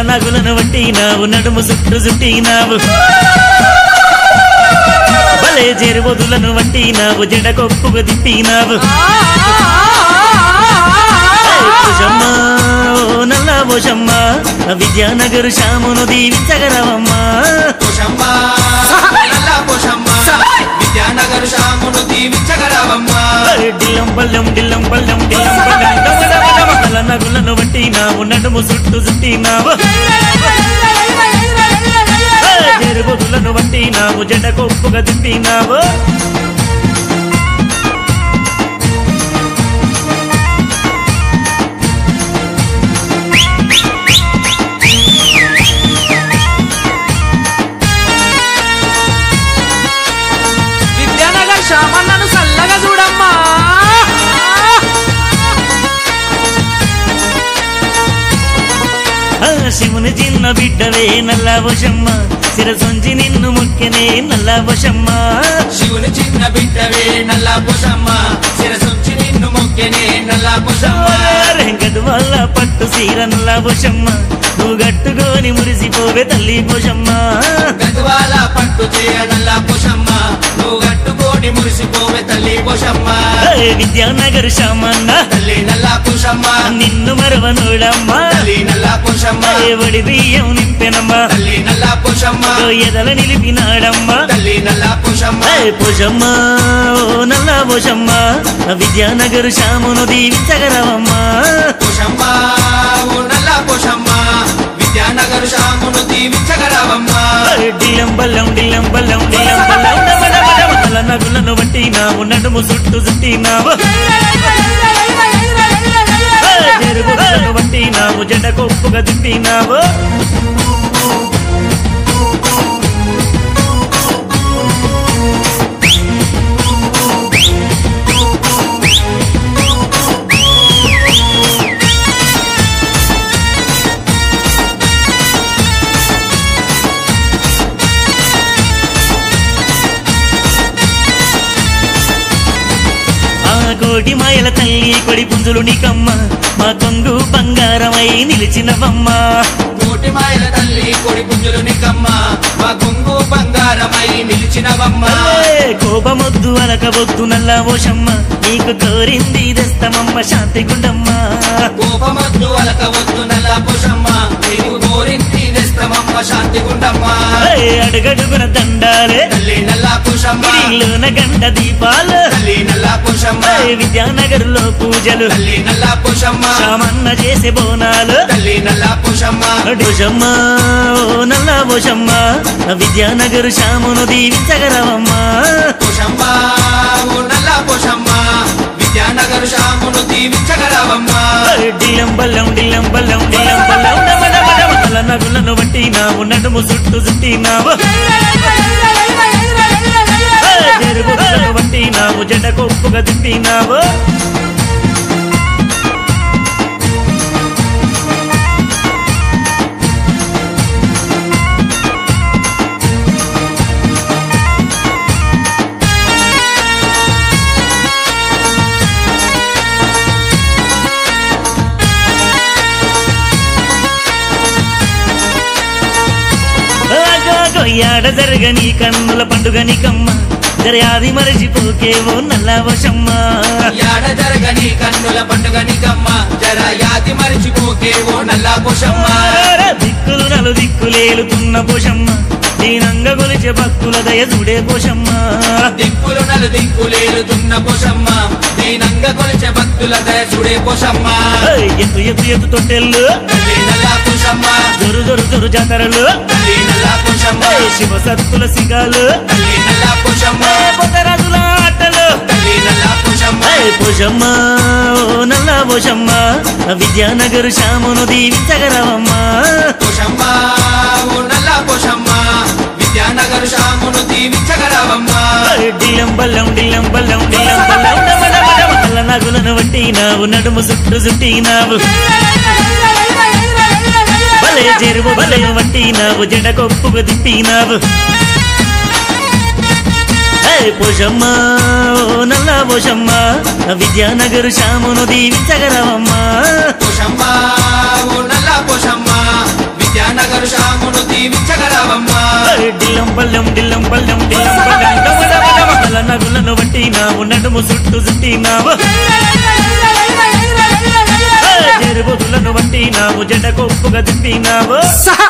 నగులను వట్టినావు నడుము చుట్టు చుట్టినావు భలే జెరుబొదులను వట్టినావు జడ కొప్పుకు తిప్పినావు భుజమ్మ ఓ నల్ల భుజమ్మ విద్యానగర్ శ్యామును దీవించగలవమ్మా పోషమ్మ నల్ల పోషమ్మ విద్యానగర్ శ్యామును దీవించగలవమ్మా డిల్లం పల్లెం డిల్లం పల్లెం డిల్లం పల్లెం డమ డమ డమ నల్ల నగులను వట్టినావు నడుము చుట్టు చుట్టినావు జెరుబొదులను వట్టినావు జడ కొప్పుగా తిప్పినావు విద్యానగర్ శ్యామన్నను చల్లగా చూడమ్మా ఆ శివుని చిన్న బిడ్డవే నల్ల వశమ్మ శిరసొంచి నిన్ను ముఖ్యనే నల్ల వశమ్మ శివుని చిన్న బిడ్డవే నల్ల పోషమ్మ శిరసొచ్చి నిన్ను మొక్కెనే నల్ల పోషమ్మ వెంకట వల్ల పట్టు సీర నల్ల వశమ్మ నువ్వు గట్టుకొని మురిసిపోవే తల్లి పోషమ్మ గద్వాల పట్టు చేయ నల్ల పోషమ్మ నువ్వు కట్టుకోని మురిసిపోవే తల్లి పోషమ్మ ఏ విద్యానగర్ శ్యామన్న తల్లి నల్ల పోషమ్మ నిన్ను మరవనుడమ్మ తల్లి నల్ల పోషమ్మ ఏ వడి బియ్యం నింపెనమ్మ తల్లి నల్ల పోషమ్మ ఓ ఎదల నిలిపినాడమ్మ తల్లి నల్ల పోషమ్మ ఏ పోషమ్మ ఓ నల్ల పోషమ్మ విద్యానగర్ శ్యామును దీవించగలవమ్మా పోషమ్మ ఓ నల్ల పోషమ్మ విద్యానగర్ శ్యామును దీవించగలవమ్మా డిల్లం బల్లం డిల్లం బల్లం డిల్లం బల్లం డమ డమ డమ నల్ల నగులను వట్టినావు నడుము చుట్టు చుట్టినావు జరుగులను వట్టినావు జడ కొప్పుగా తిప్పినావు ఆ కోటి మాయల తల్లి కొడి పుంజులు నీకమ్మ మా కొంగు బంగారమై నిలిచినవమ్మ కోటి మాయల తల్లి కొడి పుంజులు నికమ్మ మా కొంగు బంగారమై నిలిచినవమ్మ ఏ కోపమొద్దు అనకవద్దు నల్ల ఓషమ్మ నీకు కోరింది తెస్తమమ్మ శాంతి గుండమ్మ కోపమద్దు అలకవద్దు నల్ల పోషమ్మ నీవు కోరింది తెస్తమమ్మ శాంతి గుండమ్మ ఏ అడుగడుగున దండాలే తల్లి నల్ల పోషమ్మ గుడిలోన గండ దీపాలు తల్లి నల్ల పోషమ్మ ఏ విద్యానగర్ లో పూజలు తల్లి నల్ల పోషమ్మ సామన్న చేసే బోనాలు తల్లి నల్ల పోషమ్మ భుజమ్మ ఓ నల్ల భుజమ్మ విద్యానగర్ శ్యామును దీవించగలవమ్మ పోషమ్మ ఓ నల్ల పోషమ్మ విద్యానగర్ శ్యామును దీవించగలవమ్మ డిల్లం బల్లం డిల్లం బల్లం డిల్లం బల్లం డమ డమ డమ నల్ల నగులను వట్టినావు నడుము చుట్టు చుట్టినావు జరుగులను వట్టినావు జడ కొప్పుగా తిప్పినావు ఆగాగో యాడ జరగని కన్నుల పండుగ నీకమ్మ జరయాది మరచిపోకేవో నల్ల వశమ్మ యాడ జరగని కన్నుల పండుగ నికమ్మ జర యాది మరిచిపోకే ఓ నల్ల పోషమ్మ ఆర దిక్కులు నలు దిక్కులేలుతున్న పోషమ్మ దీనంగ గొలిచే భక్తుల దయ చూడే పోషమ్మ దిక్కులు నలు దిక్కులేలుతున్న పోషమ్మ దీనంగ కొలిచే భక్తుల దయ చూడే పోషమ్మ ఏయ్, ఎత్తు ఎత్తు ఎత్తు తొట్టెళ్ళు తల్లి నల్ల పోషమ్మ జొరు జొరు జొరు జాతరలు తల్లి నల్ల పోషమ్మ ఏయ్, శివ సత్తుల సిగాలు తల్లి నల్ల పోషమ్మ ఏయ్, పొదరాజుల ఆటలు తల్లి నల్ల పోషమ్మ ఏయ్, పోషమ్మ ఓ నల్ల పోషమ్మ విద్యానగర్ శ్యామును దీవించగలవమ్మ పోషమ్మ ఓ నల్ల పోషమ్మ విద్యానగర్ శ్యామును దీవించగలవమ్మ ఏయ్, డిల్లం బల్లం డిల్లం బల్లం డిల్లం బల్లం డమ డమ డమ నల్ల నగులను వట్టినావు నడుము చుట్టు చుట్టినావు భలే చెరువు భలే వట్టినావు జడ కొప్పుకు తిప్పినావు ఏయ్, పోషమ్మ ఓ నల్ల పోషమ్మ విద్యానగర్ శ్యామును దీవించగలవమ్మ పోషమ్మ ఓ నల్ల పోషమ్మ దిల్లం పల్లెం దిల్లం పల్లెం దిల్లం పల్లెం డమడమడమ తల నగులను వట్టినావు నడుము చుట్టూ చుట్టినావు చెరుబుదులను వట్టినావు జడ కొప్పుగా తిప్పినావు సహ